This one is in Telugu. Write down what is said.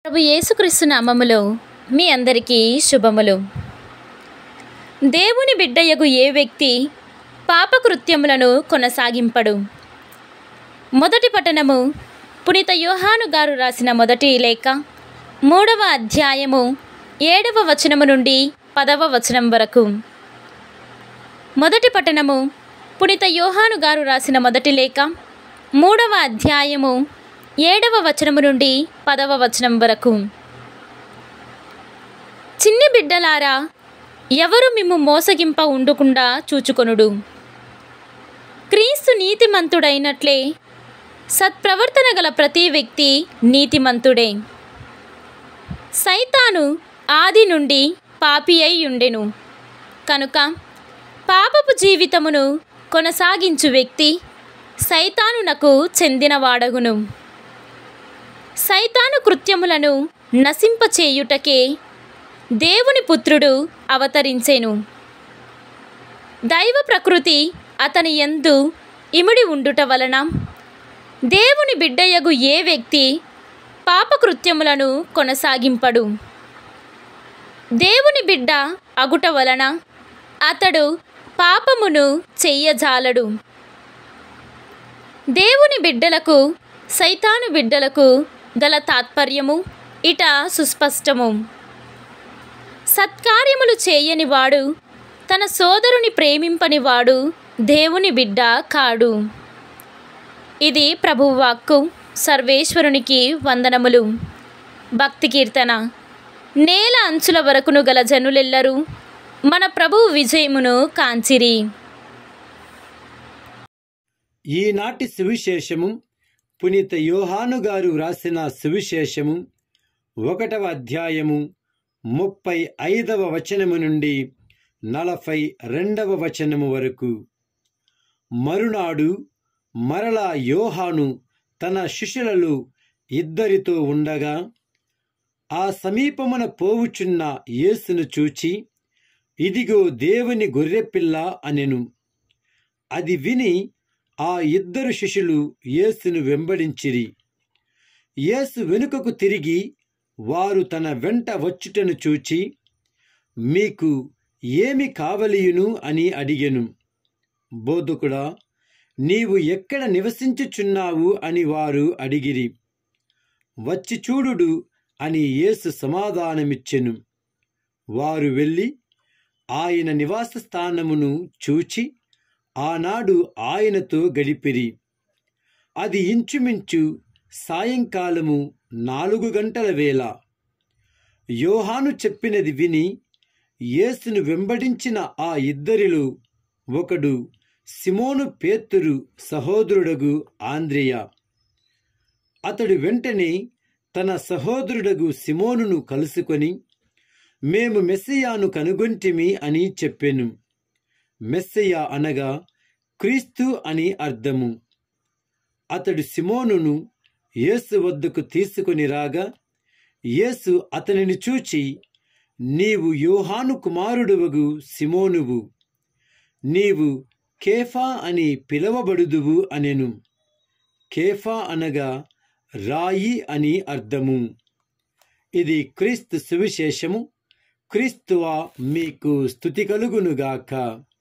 ప్రభు యేసుక్రీస్తు నామములో మీ అందరికీ శుభములు దేవుని బిడ్డయగు ఏ వ్యక్తి పాపకృత్యములను కొనసాగింపడు మొదటి పట్టణము పునీత యోహాను గారు రాసిన మొదటి లేఖ మూడవ అధ్యాయము ఏడవ వచనము నుండి పదవ వచనం వరకు మొదటి పట్టణము పునీత యోహాను గారు రాసిన మొదటి లేఖ మూడవ అధ్యాయము ఏడవ వచనము నుండి పదవ వచనం వరకు చిన్ని బిడ్డలారా ఎవరు మిమ్ము మోసగింప ఉండుకుండా చూచుకొనుడు క్రీస్తు నీతిమంతుడైనట్లే సత్ప్రవర్తన గల ప్రతి వ్యక్తి నీతిమంతుడే సైతాను ఆది నుండి పాపి అయి ఉండెను కనుక పాపపు జీవితమును కొనసాగించు వ్యక్తి సైతానునకు చెందినవాడగును సైతాను కృత్యములను నశింపచేయుటకే దేవుని పుత్రుడు అవతరించెను దైవ ప్రకృతి అతని యందు ఇమిడి ఉండుట వలన దేవుని బిడ్డయగు ఏ వ్యక్తి పాపకృత్యములను కొనసాగింపడు దేవుని బిడ్డ అగుట వలన అతడు పాపమును చెయ్యజాలడు దేవుని బిడ్డలకు సైతాను బిడ్డలకు గల తాత్పర్యము ఇట సుస్పష్టము సత్కార్యములు చేయని వాడు తన సోదరుని ప్రేమింపని వాడు దేవుని బిడ్డ కాడు ఇది ప్రభువాక్కు సర్వేశ్వరునికి వందనములు భక్తి కీర్తన నేల అంచుల వరకును గల జనులెల్లరూ మన ప్రభువు విజయమును కాంచిరి ఈనాటి సువిశేషము పునీత యోహాను గారు వ్రాసిన సువిశేషము ఒకటవ అధ్యాయము ముప్పై ఐదవ వచనము నుండి నలభై రెండవ వచనము వరకు మరునాడు మరలా యోహాను తన శిష్యులలో ఇద్దరితో ఉండగా ఆ సమీపమున పోవుచున్న యేసును చూచి ఇదిగో దేవుని గొర్రెపిల్ల అనెను అది విని ఆ ఇద్దరు శిష్యులు యేసును వెంబడించిరి యేసు వెనుకకు తిరిగి వారు తన వెంట వచ్చుటను చూచి మీకు ఏమి కావలియును అని అడిగెను బోధకుడా నీవు ఎక్కడ నివసించుచున్నావు అని వారు అడిగిరి వచ్చి చూడుడు అని యేసు సమాధానమిచ్చెను వారు వెళ్ళి ఆయన నివాస స్థానమును చూచి ఆనాడు ఆయనతో గడిపిరి అది ఇంచుమించు సాయంకాలము నాలుగు గంటల వేళ యోహాను చెప్పినది విని యేసును వెంబడించిన ఆ ఇద్దరిలో ఒకడు సిమోను పేతురు సహోదరుడగు ఆంద్రియ అతడు వెంటనే తన సహోదరుడగు సిమోనును కలుసుకొని మేము మెస్సియాను కనుగొంటిమి అని చెప్పెను మెస్సయ్య అనగా క్రీస్తు అని అర్థము అతడు సిమోనును యేసు వద్దకు తీసుకుని రాగా యేసు అతనిని చూచి నీవు యోహాను కుమారుడువగు సిమోనువు నీవు కేఫా అని పిలవబడుదువు అనెను కేఫా అనగా రాయి అని అర్థము ఇది క్రీస్తు సువిశేషము క్రీస్తువా మీకు స్థుతి కలుగునుగాక